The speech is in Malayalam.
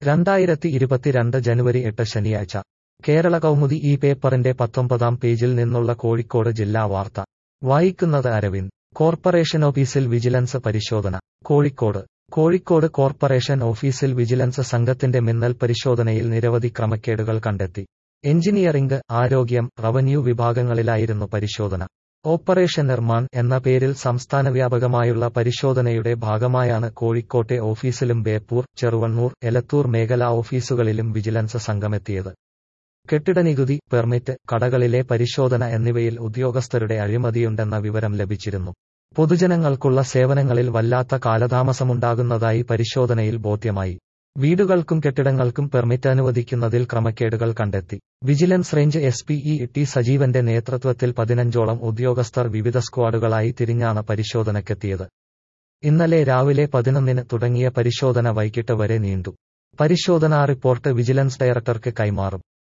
രണ്ടായിരത്തി ഇരുപത്തിരണ്ട് ജനുവരി എട്ട് ശനിയാഴ്ച കേരള കൗമുദി ഈ പേപ്പറിന്റെ പത്തൊമ്പതാം പേജിൽ നിന്നുള്ള കോഴിക്കോട് ജില്ലാ വാർത്ത വായിക്കുന്നത് അരവിന്ദ് കോർപ്പറേഷൻ ഓഫീസിൽ വിജിലൻസ് പരിശോധന കോഴിക്കോട് കോഴിക്കോട് കോർപ്പറേഷൻ ഓഫീസിൽ വിജിലൻസ് സംഘത്തിന്റെ മിന്നൽ പരിശോധനയിൽ നിരവധി ക്രമക്കേടുകൾ കണ്ടെത്തി എഞ്ചിനീയറിംഗ് ആരോഗ്യം റവന്യൂ വിഭാഗങ്ങളിലായിരുന്നു പരിശോധന ഓപ്പറേഷൻ നിർമ്മാൺ എന്ന പേരിൽ സംസ്ഥാന വ്യാപകമായുള്ള പരിശോധനയുടെ ഭാഗമായാണ് കോഴിക്കോട്ടെ ഓഫീസിലും ബേപ്പൂർ ചെറുവണ്ണൂർ എലത്തൂർ മേഖലാ ഓഫീസുകളിലും വിജിലൻസ് സംഘമെത്തിയത് കെട്ടിട നികുതി പെർമിറ്റ് കടകളിലെ പരിശോധന എന്നിവയിൽ ഉദ്യോഗസ്ഥരുടെ അഴിമതിയുണ്ടെന്ന വിവരം ലഭിച്ചിരുന്നു പൊതുജനങ്ങൾക്കുള്ള സേവനങ്ങളിൽ വല്ലാത്ത കാലതാമസമുണ്ടാകുന്നതായി പരിശോധനയിൽ ബോധ്യമായി വീടുകൾക്കും കെട്ടിടങ്ങൾക്കും പെർമിറ്റ് അനുവദിക്കുന്നതിൽ ക്രമക്കേടുകൾ കണ്ടെത്തി vigilance range S P E T സജീവന്റെ നേതൃത്വത്തിൽ പതിനഞ്ചോളം ഉദ്യോഗസ്ഥർ വിവിധ സ്ക്വാഡുകളായി തിരിഞ്ഞാണ് പരിശോധനയ്ക്കെത്തിയത് ഇന്നലെ രാവിലെ പതിനൊന്നിന് തുടങ്ങിയ പരിശോധന വൈകിട്ട് വരെ നീണ്ടു പരിശോധനാ റിപ്പോർട്ട് വിജിലൻസ് ഡയറക്ടർക്ക് കൈമാറും